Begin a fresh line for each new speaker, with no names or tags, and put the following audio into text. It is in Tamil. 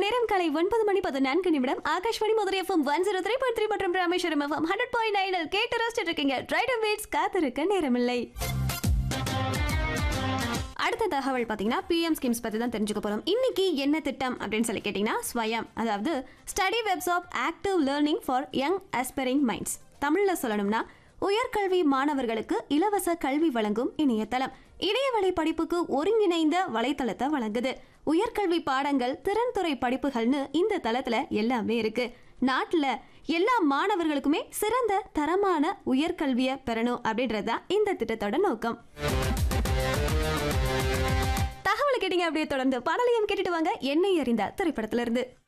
நேரம் காலை ஒன்பது மணி பதினான்கு நிமிடம் Akashvani Madurai F M one zero three point three மற்றும் ராமேஸ்வரம் எஃப்எம் ஹண்ட்ரட் பாயிண்ட் நைனில் கேட்டு ரசிச்சுட்டு இருக்கீங்க ட்ரைடம் வீட்ஸ் காத்திருக்க நேரமில்லை அடுத்த தகவல் பார்த்தீங்கன்னா பிஎம் ஸ்கீம்ஸ் பற்றி தான் தெரிஞ்சுக்க போகிறோம் இன்னைக்கு என்ன திட்டம் அப்படின்னு சொல்லி கேட்டிங்கன்னா ஸ்வயம் அதாவது study webs of active learning for young aspiring minds தமிழில் சொல்லணும்னா உயர்கல்வி மாணவர்களுக்கு இலவச கல்வி வழங்கும் இணையதளம் இணையவழி படிப்புக்கு ஒருங்கிணைந்த வலைத்தளத்தை வழங்குது உயர்கல்வி பாடங்கள் திறன்துறை படிப்புகள்னு இந்த தளத்துல எல்லாமே இருக்கு நாட்டில் எல்லா மாணவர்களுக்குமே சிறந்த தரமான உயர்கல்வியை பெறணும் அப்படின்றது தான் இந்த திட்டத்தோட நோக்கம் தகவலை கேட்டீங்க அப்படியே தொடர்ந்து பாடலையும் கேட்டுட்டு வாங்க என்னை அறிந்த திரைப்படத்துல இருந்து